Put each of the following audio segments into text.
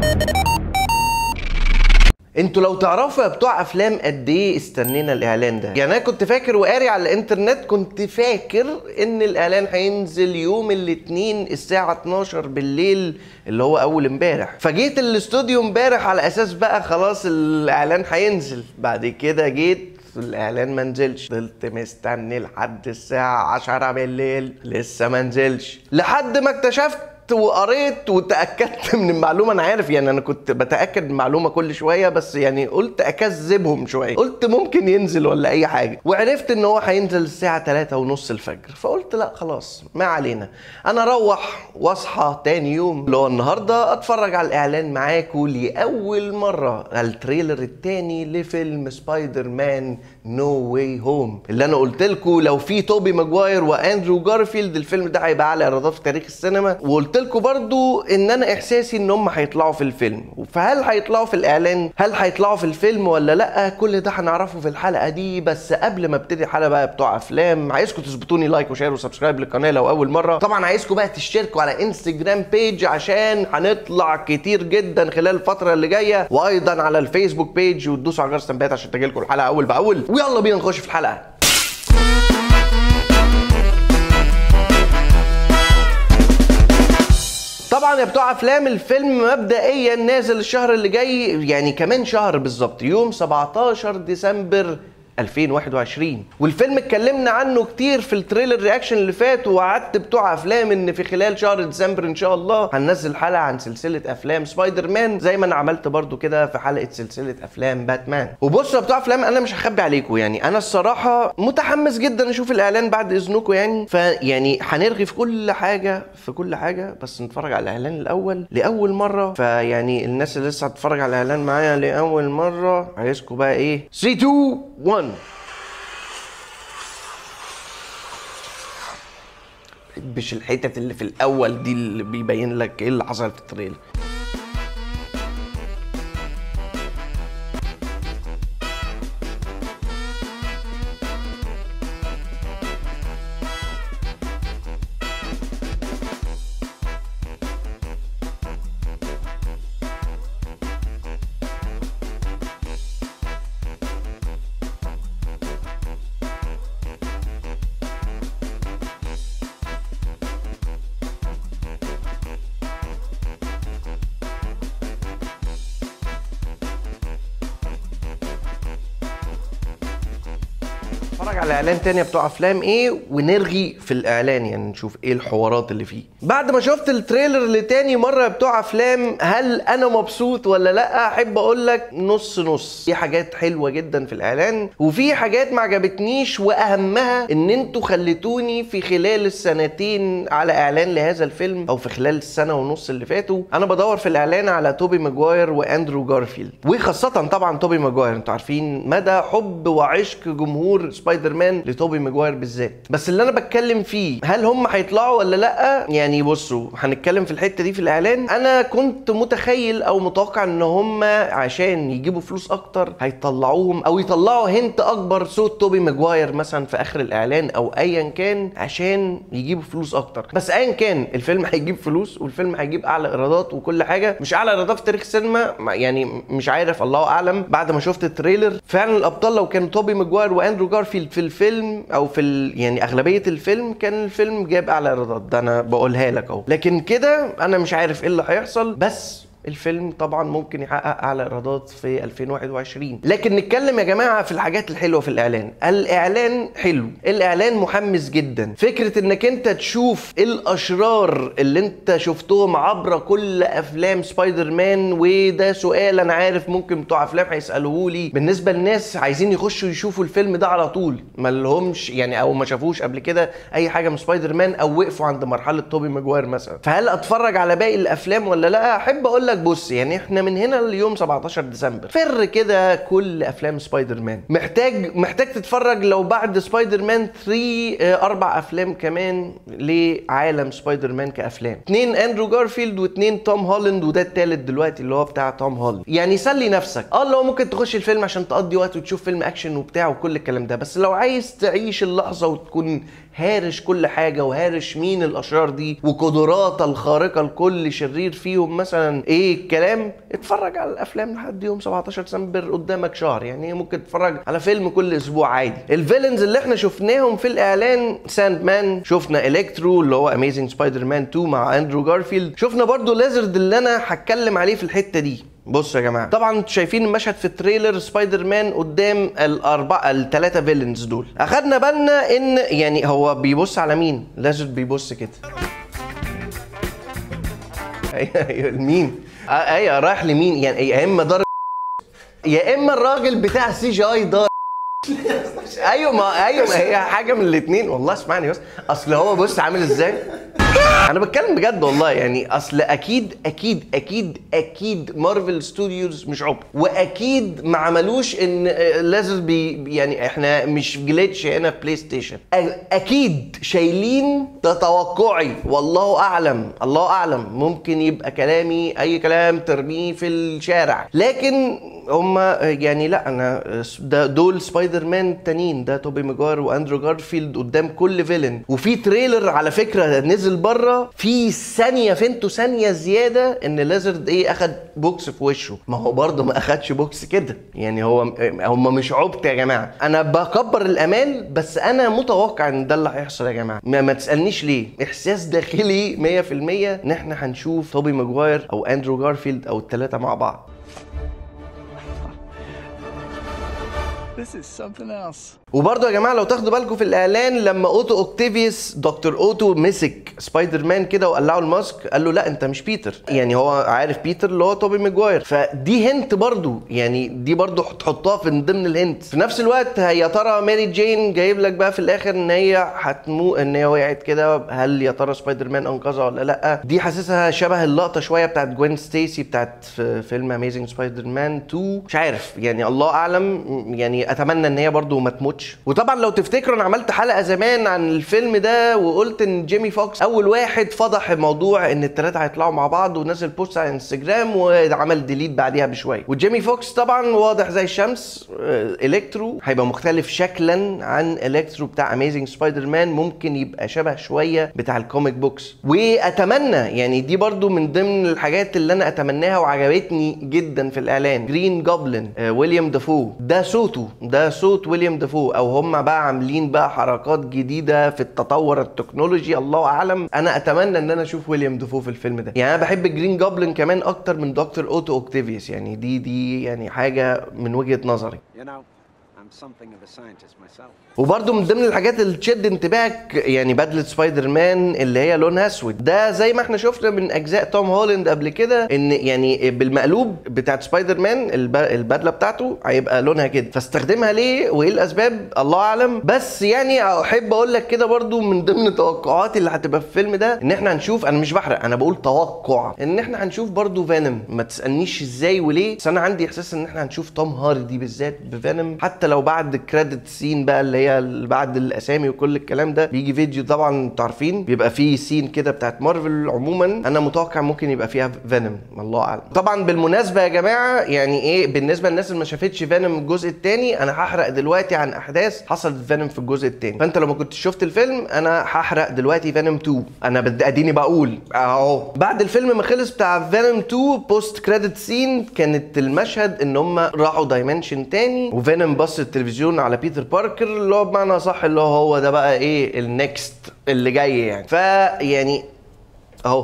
انتوا لو تعرفوا يا بتوع افلام قد ايه استنينا الاعلان ده يعني انا كنت فاكر وقاري على الانترنت كنت فاكر ان الاعلان هينزل يوم الاثنين الساعه 12 بالليل اللي هو اول امبارح فجيت الاستوديو امبارح على اساس بقى خلاص الاعلان هينزل بعد كده جيت الاعلان ما نزلش فضلت مستني لحد الساعه 10 بالليل لسه ما نزلش لحد ما اكتشفت وقريت وتاكدت من المعلومه انا عارف يعني انا كنت بتاكد من المعلومه كل شويه بس يعني قلت اكذبهم شويه قلت ممكن ينزل ولا اي حاجه وعرفت ان هو هينزل الساعه 3 ونص الفجر فقلت لا خلاص ما علينا انا اروح واصحى تاني يوم اللي هو النهارده اتفرج على الاعلان معاكم لاول مره التريلر التاني لفيلم سبايدر مان نو واي هوم اللي انا قلت لكم لو في توبي ماجواير واندرو جارفيلد الفيلم ده هيبقى اعلى ايرادات في تاريخ السينما وقلت لكم برضو ان انا احساسي ان هم هيطلعوا في الفيلم فهل هيطلعوا في الاعلان هل هيطلعوا في الفيلم ولا لا كل ده هنعرفه في الحلقه دي بس قبل ما ابتدي الحلقه بقى بتوع افلام عايزكم تظبطوني لايك وشير وسبسكرايب للقناه لو اول مره طبعا عايزكم بقى تشتركوا على انستجرام بيج عشان هنطلع كتير جدا خلال الفتره اللي جايه وايضا على الفيسبوك بيج وتدوسوا على جرس التنبيهات عشان تجيلكم الحلقه اول باول ويلا بينا نخش في الحلقه طبعا يا بتوع افلام الفيلم مبدئيا نازل الشهر اللي جاي يعني كمان شهر بالظبط يوم 17 ديسمبر 2021 والفيلم اتكلمنا عنه كتير في التريلر رياكشن اللي فات ووعدت بتوع افلام ان في خلال شهر ديسمبر ان شاء الله هننزل حلقه عن سلسله افلام سبايدر مان زي ما انا عملت برضو كده في حلقه سلسله افلام باتمان وبصوا يا بتوع افلام انا مش هخبي عليكم يعني انا الصراحه متحمس جدا اشوف الاعلان بعد اذنكم يعني فيعني هنرغي في كل حاجه في كل حاجه بس نتفرج على الاعلان الاول لاول مره فيعني الناس اللي لسه هتتفرج على الاعلان معايا لاول مره عايزكم بقى ايه 3 2 1 مش الحتت اللي في الاول دي اللي بيبين لك ايه اللي حصل في التريلر نتفرج على اعلان تاني بتوع افلام ايه ونرغي في الاعلان يعني نشوف ايه الحوارات اللي فيه بعد ما شفت التريلر لتاني مره بتوع افلام هل انا مبسوط ولا لا احب اقول لك نص نص في حاجات حلوه جدا في الاعلان وفي حاجات ما عجبتنيش واهمها ان انتوا خليتوني في خلال السنتين على اعلان لهذا الفيلم او في خلال السنه ونص اللي فاتوا انا بدور في الاعلان على توبي ماجواير واندرو جارفيلد وخاصه طبعا توبي ماجواير انتوا عارفين مدى حب وعشق جمهور سبايدر مان لتوبي ماجواير بالذات بس اللي انا بتكلم فيه هل هم هيطلعوا ولا لا يعني بصوا هنتكلم في الحته دي في الاعلان انا كنت متخيل او متوقع ان هم عشان يجيبوا فلوس اكتر هيطلعوهم او يطلعوا هنت اكبر صوت توبي ماجواير مثلا في اخر الاعلان او ايا كان عشان يجيبوا فلوس اكتر بس ايا كان الفيلم هيجيب فلوس والفيلم هيجيب اعلى ايرادات وكل حاجه مش اعلى ايرادات في تاريخ السينما يعني مش عارف الله اعلم بعد ما شفت التريلر فعلا الابطال لو كانوا توبي ماجواير واندرو جارفيلد في الفيلم او في ال... يعني اغلبيه الفيلم كان الفيلم جاب اعلى ايرادات ده انا بقولها لك اهو لكن كده انا مش عارف ايه اللي هيحصل بس الفيلم طبعا ممكن يحقق اعلى ايرادات في 2021 لكن نتكلم يا جماعه في الحاجات الحلوه في الاعلان الاعلان حلو الاعلان محمس جدا فكره انك انت تشوف الاشرار اللي انت شفتهم عبر كل افلام سبايدر مان وده سؤال انا عارف ممكن بتوع افلام هيسالوه لي بالنسبه للناس عايزين يخشوا يشوفوا الفيلم ده على طول ما لهمش يعني او ما شافوش قبل كده اي حاجه من سبايدر مان او وقفوا عند مرحله توبي ماجواير مثلا فهل اتفرج على باقي الافلام ولا لا احب اقول لك بص يعني احنا من هنا ليوم 17 ديسمبر فر كده كل افلام سبايدر مان محتاج محتاج تتفرج لو بعد سبايدر مان 3 آه، اربع افلام كمان لعالم سبايدر مان كافلام اتنين اندرو جارفيلد واتنين توم هولاند وده التالت دلوقتي اللي هو بتاع توم هولاند يعني سلي نفسك اه اللي هو ممكن تخش الفيلم عشان تقضي وقت وتشوف فيلم اكشن وبتاع وكل الكلام ده بس لو عايز تعيش اللحظه وتكون هارش كل حاجه وهارش مين الاشرار دي وقدراتها الخارقه لكل شرير فيهم مثلا ايه الكلام اتفرج على الافلام لحد يوم 17 ديسمبر قدامك شهر يعني ممكن تتفرج على فيلم كل اسبوع عادي الفيلنز اللي احنا شفناهم في الاعلان ساند مان شفنا الكترو اللي هو اميزنج سبايدر مان 2 مع اندرو جارفيلد شفنا برضو ليزرد اللي انا هتكلم عليه في الحته دي بصوا يا جماعه طبعا انتوا شايفين المشهد في التريلر سبايدر مان قدام الاربعه الثلاثه فيلنز دول اخدنا بالنا ان يعني هو بيبص على مين لازم بيبص كده ايوه أيوة، لمين آه، ايوه رايح لمين يعني يا اما ضارب يا اما الراجل بتاع السي جي اي ضارب ايوه ما ايوه ما هي حاجه من الاثنين والله اسمعني بس اصل هو بص عامل ازاي انا بتكلم بجد والله يعني اصل اكيد اكيد اكيد اكيد مارفل ستوديوز مش عبط واكيد ما عملوش ان لازم بي يعني احنا مش جليتش هنا في بلاي ستيشن أ- اكيد شايلين ده توقعي والله اعلم الله اعلم ممكن يبقى كلامي اي كلام ترميه في الشارع لكن هما يعني لا انا ده دول سبايدر مان التانيين ده توبي ماجوار واندرو جارفيلد قدام كل فيلن وفي تريلر على فكره نزل بره في ثانيه فينتو ثانيه زياده ان ليزرد ايه اخد بوكس في وشه ما هو برضه ما اخدش بوكس كده يعني هو هم مش عبط يا جماعه انا بكبر الامال بس انا متوقع ان ده اللي هيحصل يا جماعه ما, ما تسالنيش ليه احساس داخلي 100% ان احنا هنشوف توبي ماجواير او اندرو جارفيلد او الثلاثه مع بعض This is something else. وبرضه يا جماعه لو تاخدوا بالكم في الاعلان لما اوتو اوكتيفيوس دكتور اوتو مسك سبايدر مان كده وقلعه الماسك قال له لا انت مش بيتر يعني هو عارف بيتر اللي هو توبي ماجواير فدي هنت برضه يعني دي برضه تحطها في من ضمن الهنت في نفس الوقت يا ترى ماري جين جايب لك بقى في الاخر ان هي هتمو ان هي وقعت كده هل يا ترى سبايدر مان انقذها ولا لا دي حاسسها شبه اللقطه شويه بتاعت جوين ستيسي بتاعت في فيلم اميزنج سبايدر مان 2 مش عارف يعني الله اعلم يعني اتمنى ان هي برضه ما تموتش وطبعا لو تفتكروا انا عملت حلقه زمان عن الفيلم ده وقلت ان جيمي فوكس اول واحد فضح الموضوع ان الثلاثه هيطلعوا مع بعض ونزل بوست على انستجرام وعمل ديليت بعديها بشويه وجيمي فوكس طبعا واضح زي الشمس آه، الكترو هيبقى مختلف شكلا عن الكترو بتاع اميزنج سبايدر مان ممكن يبقى شبه شويه بتاع الكوميك بوكس واتمنى يعني دي برضو من ضمن الحاجات اللي انا اتمناها وعجبتني جدا في الاعلان جرين جوبلin آه، ويليام دافو ده صوته ده صوت ويليام دافو او هم بقى عاملين بقى حركات جديده في التطور التكنولوجي الله اعلم انا اتمنى ان انا اشوف ويليام دافو في الفيلم ده يعني انا بحب جرين جوبلin كمان اكتر من دكتور اوتو اوكتيفيوس يعني دي دي يعني حاجه من وجهه نظري You know, I'm something of a scientist myself. وبرده من ضمن الحاجات اللي تشد انتباهك يعني بدله سبايدر مان اللي هي لونها اسود ده زي ما احنا شفنا من اجزاء توم هولاند قبل كده ان يعني بالمقلوب بتاعت سبايدر مان الب- البدله بتاعته هيبقى لونها كده فاستخدمها ليه وايه الاسباب الله اعلم بس يعني احب اقول لك كده برضو من ضمن توقعاتي اللي هتبقى في الفيلم ده ان احنا هنشوف انا مش بحرق انا بقول توقع ان احنا هنشوف برضو فينوم ما تسالنيش ازاي وليه بس انا عندي احساس ان احنا هنشوف توم هاردي بالذات بفينوم حتى لو بعد الكريدت سين بقى اللي هي اللي بعد الاسامي وكل الكلام ده بيجي فيديو طبعا انتوا عارفين بيبقى فيه سين كده بتاعت مارفل عموما انا متوقع ممكن يبقى فيها فينوم الله اعلم طبعا بالمناسبه يا جماعه يعني ايه بالنسبه للناس اللي ما شافتش فينوم الجزء الثاني انا هحرق دلوقتي عن احداث حصلت في فينوم في الجزء الثاني فانت لو ما كنتش شفت الفيلم انا هحرق دلوقتي فينوم 2 انا بدي اديني بقول اهو بعد الفيلم ما خلص بتاع فينوم 2 بوست كريدت سين كانت المشهد ان هم راحوا دايمنشن تاني وفينوم بص التلفزيون على بيتر باركر اللي هو بمعنى صح اللي هو هو ده بقى ايه النكست اللي جاي يعني فيعني اهو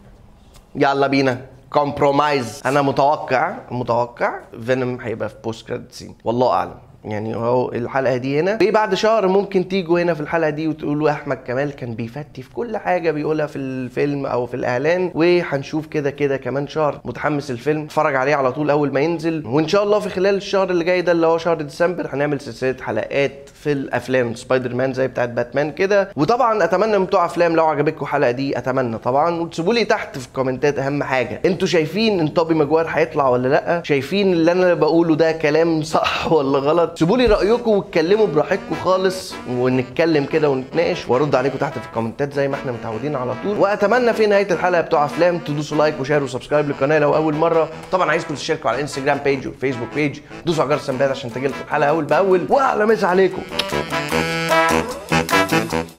يلا بينا كومبرومايز انا متوقع متوقع فينوم هيبقى في بوست كريدت سين والله اعلم يعني اهو الحلقه دي هنا بعد شهر ممكن تيجوا هنا في الحلقه دي وتقولوا احمد كمال كان بيفتي في كل حاجه بيقولها في الفيلم او في الاعلان وهنشوف كده كده كمان شهر متحمس الفيلم اتفرج عليه على طول اول ما ينزل وان شاء الله في خلال الشهر اللي جاي ده اللي هو شهر ديسمبر هنعمل سلسله حلقات في الافلام سبايدر مان زي بتاعت باتمان كده وطبعا اتمنى من بتوع افلام لو عجبتكم الحلقه دي اتمنى طبعا وتسيبوا لي تحت في الكومنتات اهم حاجه انتوا شايفين ان توبي ماجوار هيطلع ولا لا شايفين اللي انا بقوله ده كلام صح ولا غلط سيبوا لي رايكم واتكلموا براحتكم خالص ونتكلم كده ونتناقش وارد عليكم تحت في الكومنتات زي ما احنا متعودين على طول واتمنى في نهايه الحلقه بتوع افلام تدوسوا لايك وشير وسبسكرايب للقناه لو اول مره طبعا عايزكم تشتركوا على الانستجرام بيج والفيسبوك بيج دوسوا على جرس التنبيهات عشان تجيلكم الحلقه اول باول واهلا مسا عليكم